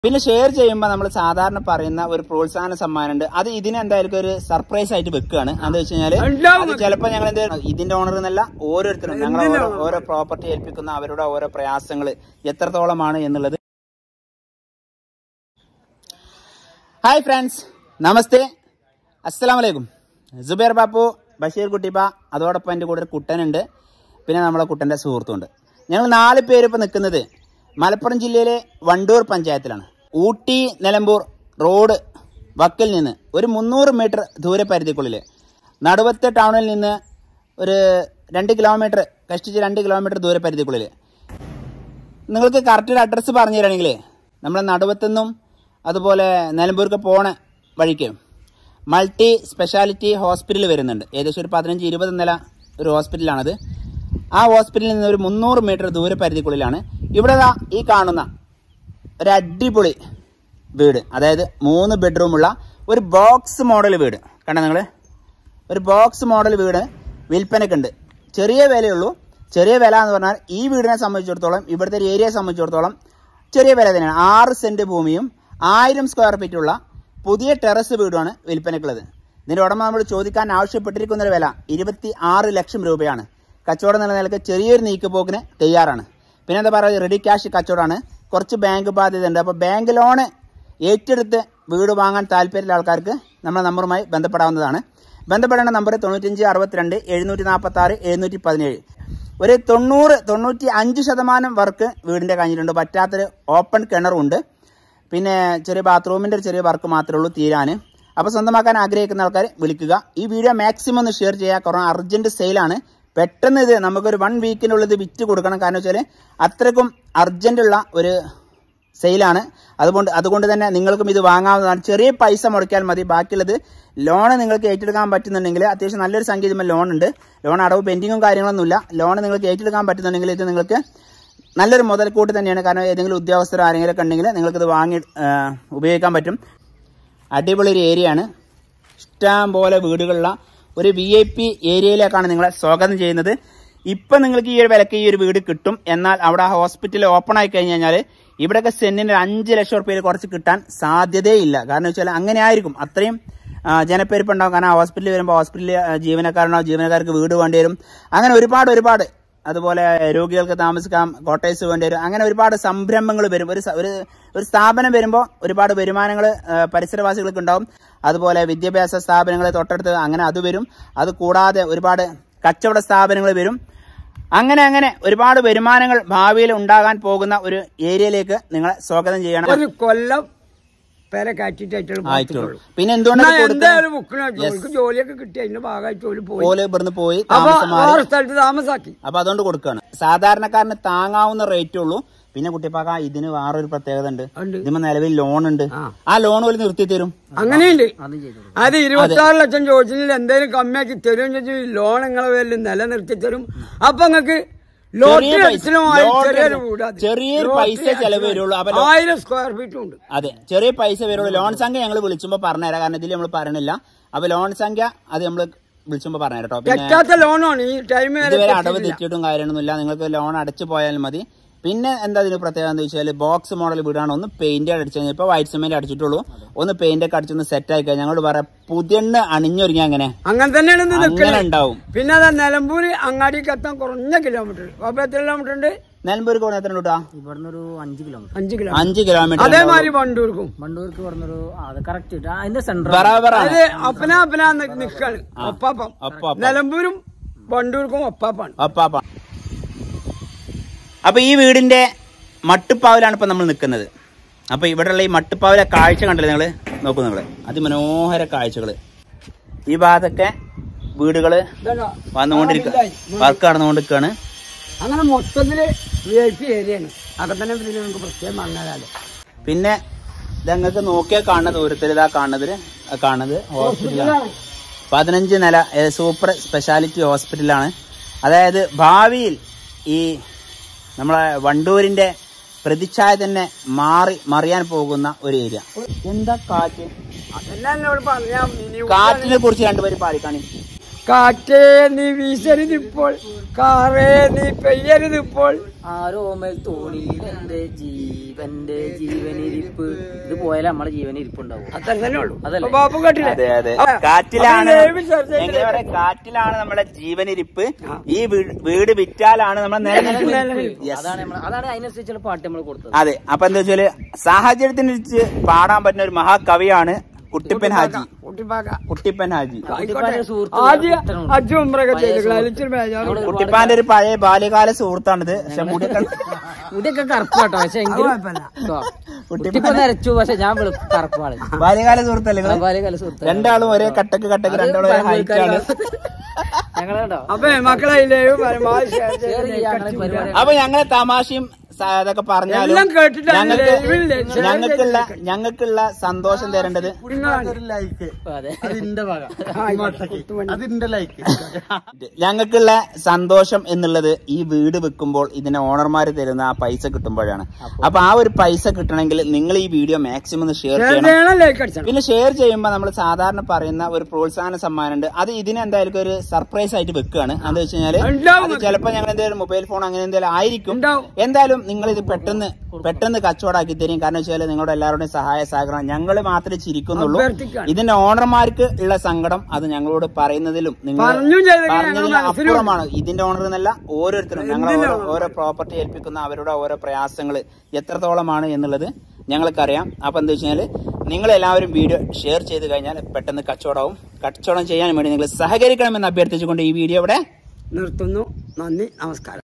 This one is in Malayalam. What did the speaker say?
പിന്നെ ഷെയർ ചെയ്യുമ്പോൾ നമ്മൾ സാധാരണ പറയുന്ന ഒരു പ്രോത്സാഹന സമ്മാനമുണ്ട് അത് ഇതിന് എന്തായാലും ഒരു സർപ്രൈസ് ആയിട്ട് വെക്കുകയാണ് എന്താ വെച്ച് കഴിഞ്ഞാല് ഉണ്ടാവും. അത് ചിലപ്പോൾ ഞങ്ങൾ എന്ത് ചെയ്യണം? ഇതിന്റെ ഓണർ എന്നല്ല ഓരോരുത്തരും ഞങ്ങൾ ഓരോ ഓരോ പ്രോപ്പർട്ടി ഏൽപ്പിക്കുന്ന അവരുടെ ഓരോ പ്രയാസങ്ങൾ എത്രത്തോളമാണ് എന്നുള്ളത് ഹായ് ഫ്രണ്ട്സ് നമസ്തേ അസ്സലാം വലൈക്കും ജുബൈർ ബാപ്പു ബഷീർ കുട്ടിപ്പ അതോടൊപ്പം എൻ്റെ കൂടെ ഒരു കുട്ടനുണ്ട് പിന്നെ നമ്മളെ കുട്ടൻ്റെ സുഹൃത്തുണ്ട് ഞങ്ങൾ നാല് പേര് ഇപ്പോൾ നിൽക്കുന്നത് മലപ്പുറം ജില്ലയിലെ വണ്ടൂർ പഞ്ചായത്തിലാണ് ഊട്ടി നിലമ്പൂർ റോഡ് വക്കിൽ നിന്ന് ഒരു മുന്നൂറ് മീറ്റർ ദൂരപരിധിക്കുള്ളിൽ നടുവത്തെ ടൗണിൽ നിന്ന് ഒരു രണ്ട് കിലോമീറ്റർ കഷ്ടിച്ച് രണ്ട് കിലോമീറ്റർ ദൂരപരിധിക്കുള്ളിൽ നിങ്ങൾക്ക് കറക്റ്റ് ഒരു അഡ്രസ്സ് പറഞ്ഞു തരാണെങ്കിൽ നമ്മളെ നടുവത്തുനിന്നും അതുപോലെ നിലമ്പൂർക്ക് പോണ വഴിക്ക് മൾട്ടി സ്പെഷ്യാലിറ്റി ഹോസ്പിറ്റൽ വരുന്നുണ്ട് ഏകദേശം ഒരു പതിനഞ്ച് ഇരുപത് നില ഒരു ഹോസ്പിറ്റലാണത് ആ ഹോസ്പിറ്റലിൽ നിന്ന് ഒരു മുന്നൂറ് മീറ്റർ ദൂരപരിധിക്കുള്ളിലാണ് ഇവിടെ ദാ ഈ കാണുന്ന ഒരു അടിപൊളി വീട് അതായത് മൂന്ന് ബെഡ്റൂമുള്ള ഒരു ബോക്സ് മോഡൽ വീട് കണ്ട നിങ്ങൾ ഒരു ബോക്സ് മോഡൽ വീട് വിൽപ്പനക്കുണ്ട് ചെറിയ വിലയുള്ളൂ ചെറിയ വില എന്ന് പറഞ്ഞാൽ ഈ വീടിനെ സംബന്ധിച്ചിടത്തോളം ഇവിടുത്തെ ഒരു ഏരിയയെ സംബന്ധിച്ചിടത്തോളം ചെറിയ വില തന്നെയാണ് ആറ് സെന്റ് ഭൂമിയും ആയിരം സ്ക്വയർ ഫീറ്റുള്ള പുതിയ ടെറസ് വീടുമാണ് വിൽപ്പനക്കുള്ളത് ഇതിന്റെ ഉടമ നമ്മൾ ചോദിക്കാൻ ആവശ്യപ്പെട്ടിരിക്കുന്ന ഒരു വില ഇരുപത്തി ആറ് ലക്ഷം രൂപയാണ് കച്ചവടം എന്നുള്ള നിലക്ക് ചെറിയൊരു നീക്കുപോക്കിന് തയ്യാറാണ് പിന്നെ എന്താ പറയുക റെഡി ക്യാഷ് കച്ചവടമാണ് കുറച്ച് ബാങ്ക് ബാധ്യത ഉണ്ട് അപ്പോൾ ബാങ്ക് ലോണ് ഏറ്റെടുത്ത് വീട് വാങ്ങാൻ താല്പര്യമുള്ള ആൾക്കാർക്ക് നമ്മുടെ നമ്പറുമായി ബന്ധപ്പെടാവുന്നതാണ് ബന്ധപ്പെടേണ്ട നമ്പർ തൊണ്ണൂറ്റഞ്ച് അറുപത്തിരണ്ട് എഴുന്നൂറ്റി നാൽപ്പത്തി ആറ് എഴുന്നൂറ്റി പതിനേഴ് ഒരു തൊണ്ണൂറ് തൊണ്ണൂറ്റി അഞ്ച് ശതമാനം വർക്ക് വീടിൻ്റെ കഴിഞ്ഞിട്ടുണ്ട് പറ്റാത്തൊരു ഓപ്പൺ കിണറുണ്ട് പിന്നെ ചെറിയ ബാത്റൂമിൻ്റെ ഒരു ചെറിയ വർക്ക് മാത്രമേ ഉള്ളൂ തീരാൻ അപ്പോൾ സ്വന്തമാക്കാൻ ആഗ്രഹിക്കുന്ന ആൾക്കാർ വിളിക്കുക ഈ വീഡിയോ മാക്സിമം ഒന്ന് ഷെയർ ചെയ്യുക കാരണം അർജന്റ് സെയിലാണ് പെട്ടെന്ന് ഇത് നമുക്കൊരു വൺ വീക്കിനുള്ളിൽ ഇത് വിറ്റ് കൊടുക്കണം കാരണം വെച്ചാൽ അത്രക്കും അർജന്റുള്ള ഒരു സെയിലാണ് അതുകൊണ്ട് അതുകൊണ്ട് തന്നെ നിങ്ങൾക്കും ഇത് വാങ്ങാവുന്നതാണ് ചെറിയ പൈസ മുടക്കിയാൽ മതി ബാക്കിയുള്ളത് ലോൺ നിങ്ങൾക്ക് ഏറ്റെടുക്കാൻ പറ്റുന്നുണ്ടെങ്കിൽ അത്യാവശ്യം നല്ലൊരു സംഖ്യ ഇതിന്മേൽ ലോൺ ഉണ്ട് ലോൺ അടവ് പെൻഡിങ്ങും കാര്യങ്ങളൊന്നുമില്ല ലോൺ നിങ്ങൾക്ക് ഏറ്റെടുക്കാൻ പറ്റുന്നുണ്ടെങ്കിൽ ഇത് നിങ്ങൾക്ക് നല്ലൊരു മുതൽക്കൂട്ട് തന്നെയാണ് കാരണം ഏതെങ്കിലും ഉദ്യോഗസ്ഥരോ ആരെങ്കിലും ഒക്കെ ഉണ്ടെങ്കിൽ നിങ്ങൾക്കിത് വാങ്ങി ആ, ഉപയോഗിക്കാൻ പറ്റും അടിപൊളി ഒരു ഏരിയയാണ് ഇഷ്ടം പോലെ വീടുകളുള്ള ഒരു വി ഐ പി ഏരിയയിലേക്കാണ് നിങ്ങളെ സ്വാഗതം ചെയ്യുന്നത് ഇപ്പം നിങ്ങൾക്ക് ഈ ഒരു വിലക്ക് ഈ ഒരു വീട് കിട്ടും എന്നാൽ അവിടെ ഹോസ്പിറ്റൽ ഓപ്പൺ ആയി കഴിഞ്ഞ് കഴിഞ്ഞാൽ ഇവിടെയൊക്കെ സെന്റിന് ഒരു അഞ്ച് ലക്ഷം റുപ്യയിൽ കുറച്ച് കിട്ടാൻ സാധ്യതയില്ല കാരണം വെച്ചാൽ അങ്ങനെ ആയിരിക്കും അത്രയും ആ, ജനപ്പെരുപ്പം ഉണ്ടാവും കാരണം ഹോസ്പിറ്റലിൽ വരുമ്പോൾ ഹോസ്പിറ്റലിൽ ജീവനക്കാരനോ ജീവനക്കാർക്ക് വീട് വേണ്ടി വരും അങ്ങനെ ഒരുപാട് ഒരുപാട് അതുപോലെ രോഗികൾക്ക് താമസിക്കാം കോട്ടേഴ്സ് വേണ്ടി വരും അങ്ങനെ ഒരുപാട് സംരംഭങ്ങൾ വരും ഒരു സ- ഒരു ഒരു സ്ഥാപനം വരുമ്പോൾ ഒരുപാട് വരുമാനങ്ങൾ പരിസരവാസികൾക്ക് ഉണ്ടാവും അതുപോലെ വിദ്യാഭ്യാസ സ്ഥാപനങ്ങൾ തൊട്ടടുത്ത് അങ്ങനെ അത് വരും അത് കൂടാതെ ഒരുപാട് കച്ചവട സ്ഥാപനങ്ങൾ വരും അങ്ങനെ അങ്ങനെ ഒരുപാട് വരുമാനങ്ങൾ ഭാവിയിൽ ഉണ്ടാകാൻ പോകുന്ന ഒരു ഏരിയയിലേക്ക് നിങ്ങളെ സ്വാഗതം ചെയ്യണം ഒരു കൊല്ലം പേര കാറ്റിട്ടായിട്ടുള്ള ആയിട്ടുള്ളൂ പിന്നെ എന്തുകൊണ്ടാണ് കൊടുക്കുന്നത് എന്തായാലും ബുക്കിന് ജോലിക്ക് ജോലിയൊക്കെ കിട്ടി അതിന്റെ ഭാഗമായിട്ട് ജോലി പോയി പോലെ ഇവിടുന്ന് പോയി അപ്പൊ താമസം മാറി വേറെ സ്ഥലത്ത് താമസാക്കി അപ്പൊ അതുകൊണ്ട് കൊടുക്കുകയാണ് സാധാരണക്കാരന് താങ്ങാവുന്ന റേറ്റേ ഉള്ളൂ പിന്നെ കുട്ടിപ്പാക്ക ഇതിന് വേറൊരു പ്രത്യേകത ഉണ്ട് ഉണ്ട്. ഇതിന് നിലവിൽ ലോൺ ഉണ്ട് ആ. ആ ലോൺ പോലെ നിർത്തി തരും അങ്ങനെയുണ്ട് അത് ഇരുപത്തി ആറ് ലക്ഷം ചോദിച്ചില്ല എന്തെങ്കിലും കമ്മിയാക്കി തരും ചോദിച്ചു ലോൺ നിങ്ങളെ പേരിൽ നിലനിർത്തി തരും അപ്പൊ നിങ്ങക്ക് ലോട്ടറി ചെറിയ പൈസ- അടിച്ചിലുമായി ലോട്ടറി ചെറിയൊരു അടി- വീട് അത്. ചെറിയൊരു ലോട്ടറി പൈസ ചെലവ് വരുള്ളൂ. അപ്പൊ ലോ- ആയിരം സ്ക്വയർ ഫീറ്റും ഉണ്ട് അതെ ചെറിയ പൈസ വരുള്ളൂ ലോൺ സംഖ്യ ഞങ്ങൾ വിളിച്ചുമ്പോ പറഞ്ഞുതരാം കാരണം ഇതിൽ നമ്മൾ പറയണില്ല അപ്പൊ ലോൺ സംഖ്യ അത് നമ്മൾ വിളിച്ചുമ്പോ പറഞ്ഞുതരാം കേട്ടോ പിന്നെ തെറ്റാത്ത ലോണാണ് ഈ ടൈം വരെ ഇതുവരെ അടവ് തെറ്റിയിട്ടില്ല. തെറ്റിയിട്ടും കാര്യമൊന്നുമില്ല നിങ്ങൾക്ക് ലോൺ അടച്ചു പോയാൽ മതി പിന്നെ എന്താ ഇതിന് പ്രത്യേകത എന്ന് വെച്ചാൽ ബോക്സ് മോഡൽ വീടാണ് ഒന്ന് പെയിന്റ് അടിച്ചു കഴിഞ്ഞാൽ ഇപ്പൊ വൈറ്റ് സിമെന്റ് അടിച്ചിട്ടുള്ളൂ ഒന്ന് പെയിന്റ് ഒക്കെ അടിച്ചൊന്ന് സെറ്റ് ആയി കഴിഞ്ഞാൽ ഞങ്ങളോട് പറയാം പുതിയെണ്ണ് അണിഞ്ഞൊരുങ്ങി അങ്ങനെ അങ്ങനെ തന്നെയാണ് ഇത് അങ്ങനെ നിൽക്കുന്നത് ഉണ്ടാവും പിന്നെ അതാ നിലമ്പൂര് അങ്ങാടിക്ക് എത്താൻ കുറഞ്ഞ കിലോമീറ്റർ അപ്പൊ എത്ര കിലോമീറ്റർ ഉണ്ട് നിലമ്പൂർ കോണ എത്ര കിട്ടാ ഇവിടുന്ന് ഒരു അഞ്ച് കിലോമീറ്റർ അഞ്ച് കിലോമീറ്റർ അഞ്ച് കിലോമീറ്റർ അതേമാതിരി വണ്ടൂർക്കും വണ്ടൂർക്ക് ഇവിടുന്ന് ഒരു അത് കറക്റ്റ് അതിന്റെ സെന്റർ ബറാബറാണ് അത് അപ്പന അപ്പന നിക്കാണ് ഒപ്പാപ്പം ഒപ്പം നിലമ്പൂരും വണ്ടൂർക്കും ഒപ്പാപ്പാണ് അപ്പാപ്പ അപ്പൊ ഈ വീടിന്റെ മട്ടുപ്പാവിലാണ് ഇപ്പൊ നമ്മൾ നിൽക്കുന്നത് അപ്പൊ ഇവിടെയുള്ള ഈ മട്ടുപ്പാവിലെ കാഴ്ച കണ്ടില്ലേ നിങ്ങള് നോക്കൂ നിങ്ങള് അതിമനോഹര കാഴ്ചകള് ഈ ഭാഗത്തൊക്കെ വീടുകള് വന്നുകൊണ്ടിരിക്കുക വർക്ക് നടന്നുകൊണ്ടിരിക്കുകയാണ് അങ്ങനെ മൊത്തത്തില് വി ഐ പി ഏരിയയാണ് അകത്തന്നെ പിന്നെ നമുക്ക് പ്രത്യേകം പറഞ്ഞാലോ പിന്നെ ഇതങ്ങൾക്ക് നോക്കിയാൽ കാണുന്ന ദൂരത്തിൽ ഇതാ കാണുന്നത് ആ കാണുന്നത് ഹോസ്പിറ്റലാണ് പതിനഞ്ച് നില ഏ, സൂപ്പർ സ്പെഷ്യാലിറ്റി ഹോസ്പിറ്റലാണ് അതായത് ഭാവിയിൽ ഈ നമ്മളെ വണ്ടൂരിന്റെ പ്രതിച്ഛായ തന്നെ മാറി മറിയാൻ പോകുന്ന ഒരു ഏരിയ എന്താ കാറ്റ് അതെല്ലാം എന്നോട് പറഞ്ഞാ മിനി കാറ്റിനെ കുറിച്ച് രണ്ടുപേരും പാടിക്കാണി കാറ്റേ നീ വീശരുതിപ്പോൾ കാറേ നീ പെയ്യരുതിപ്പോൾ ആരോമൽ തോണിയിൽ എന്റെ ജീവന്റെ ജീവനിരിപ്പ് ഇത് പോയാലേ നമ്മളെ ജീവനിരിപ്പുണ്ടാവും അത്ര തന്നെ ഉള്ളൂ അതല്ലേ? അപ്പൊ ബാബു കേട്ടില്ലേ അതെ അതെ അപ്പൊ കാറ്റിലാണ് ഈ ലൈവ് ചർച്ച ചെയ്യുന്നത് എങ്ങനെ പറയാ കാറ്റിലാണ് നമ്മുടെ ജീവനിരിപ്പ് ഈ വീ- വീട് വിറ്റാലാണ് നമ്മുടെ നിലനിൽപ്പ് Yes. അതാണ് നമ്മള് അതാണ് അതിനനുസരിച്ചുള്ള പാട്ട് നമ്മൾ കൊടുത്തത് അതെ അപ്പൊ എന്താ വെച്ചാല് സാഹചര്യത്തിനനുസരിച്ച് പാടാൻ പറ്റുന്ന ഒരു മഹാകവിയാണ് കുട്ടിപ്പൻ ഹാജി കുട്ടിപ്പാക്ക കുട്ടിപ്പൻ ഹാജി കുട്ടിപ്പാന്റെ സുഹൃത്ത് ആദ്യം അജു ഉമ്രൊക്കെ ചെയ്തിട്ടുള്ള അതിലിച്ചിരി ബേജാറുണ്ട് കുട്ടിപ്പാന്റെ ഒരു പഴയ ബാല്യകാല സുഹൃത്താണിത് പക്ഷെ മുടിയൊക്കെ മുടിയൊക്കെ കറുപ്പാട്ടോ പക്ഷെ എങ്കിലും കുഴപ്പമില്ല. കുട്ടിപ്പ നരച്ചു പക്ഷെ ഞാൻ വെളു കറുപ്പാണ് ബാല്യകാല സുഹൃത്തല്ലേ നിങ്ങള് ബാല്യകാല സുഹൃത്ത് രണ്ടാളും ഒരേ കട്ടക്ക് കട്ടക്ക് രണ്ടാളും ഒരേ ഹൈറ്റ് ആണ് ഞങ്ങളുണ്ടോ അപ്പൊ മക്കളെ ഈ ലൈവ് പരമാവധി ഷെയർ ഷെയർ ചെയ്ത് ചെയ്യാൻ ഞങ്ങളെ പരിപാടി അപ്പൊ ഞങ്ങളെ തമാശയും സ- ഇതൊക്കെ പറഞ്ഞാലും എല്ലാം കേട്ടിട്ടാണ് ഞങ്ങൾക്ക് ലൈവിൽ share ഞങ്ങൾക്കുള്ള ഞങ്ങൾക്കുള്ള സന്തോഷം തരേണ്ടത് നിങ്ങളാണ് അതെ അതിന്റെ ലൈക്ക് ഞങ്ങൾക്കുള്ള സന്തോഷം എന്നുള്ളത് ഈ വീട് വെക്കുമ്പോൾ ഇതിന്റെ ഓണർമാര് തരുന്ന ആ പൈസ കിട്ടുമ്പോഴാണ് അപ്പൊ ആ ഒരു പൈസ കിട്ടണമെങ്കിൽ നിങ്ങൾ ഈ വീഡിയോ മാക്സിമം ഒന്ന് ഷെയർ ഷെയർ ചെയ്യണം ചെയ്യണം ലൈക്ക് അടിച്ചണം പിന്നെ ഷെയർ ചെയ്യുമ്പോൾ നമ്മൾ സാധാരണ പറയുന്ന ഒരു പ്രോത്സാഹന സമ്മാനമുണ്ട് അത് ഇതിന് എന്തായാലും ഒരു സർപ്രൈസ് ആയിട്ട് വെക്കുകയാണ് അത് വെച്ച് കഴിഞ്ഞാല് ഉണ്ടാവും അത് ചിലപ്പോൾ ഞങ്ങൾ എന്തെങ്കിലും മൊബൈൽ ഫോൺ അങ്ങനെ എന്തെങ്കിലും ആയിരിക്കും ഉണ്ടാവും എന്തായാലും നിങ്ങൾ ഇത് പെട്ടെന്ന് പെട്ടെന്ന് കച്ചവടമാക്കി തരും കാരണം വെച്ചാൽ നിങ്ങളുടെ എല്ലാവരുടെയും സഹായ സഹകരണം ഞങ്ങൾ മാത്രമേ ചിരിക്കുന്നുള്ളൂ അഭ്യർത്ഥിക്കുകയാണ്. ഇതിന്റെ ഓണർമാർക്ക് ഉള്ള സങ്കടം അത് ഞങ്ങളോട് പറയുന്നതിലും നിങ്ങൾ പറഞ്ഞും ചെയ്തെങ്കിൽ ഞങ്ങൾ പറഞ്ഞതിലും മനസ്സിലും അപ്പുറമാണ് ഇതിന്റെ ഓണർ എന്നല്ല ഓരോരുത്തരും ഞങ്ങൾ ഓരോ ഓരോ പ്രോപ്പർട്ടി ഏൽപ്പിക്കുന്ന അവരുടെ ഓരോ പ്രയാസങ്ങൾ എത്രത്തോളമാണ് എന്നുള്ളത് ഞങ്ങൾക്കറിയാം അപ്പൊ എന്താ വെച്ചാൽ നിങ്ങൾ എല്ലാവരും വീഡിയോ ഷെയർ ചെയ്ത് കഴിഞ്ഞാൽ പെട്ടെന്ന് കച്ചവടവും കച്ചവടം ചെയ്യാൻ വേണ്ടി നിങ്ങൾ സഹകരിക്കണമെന്ന് അഭ്യർത്ഥിച്ചുകൊണ്ട് ഈ വീഡിയോ ഇവിടെ നിർത്തുന്നു നന്ദി നമസ്കാരം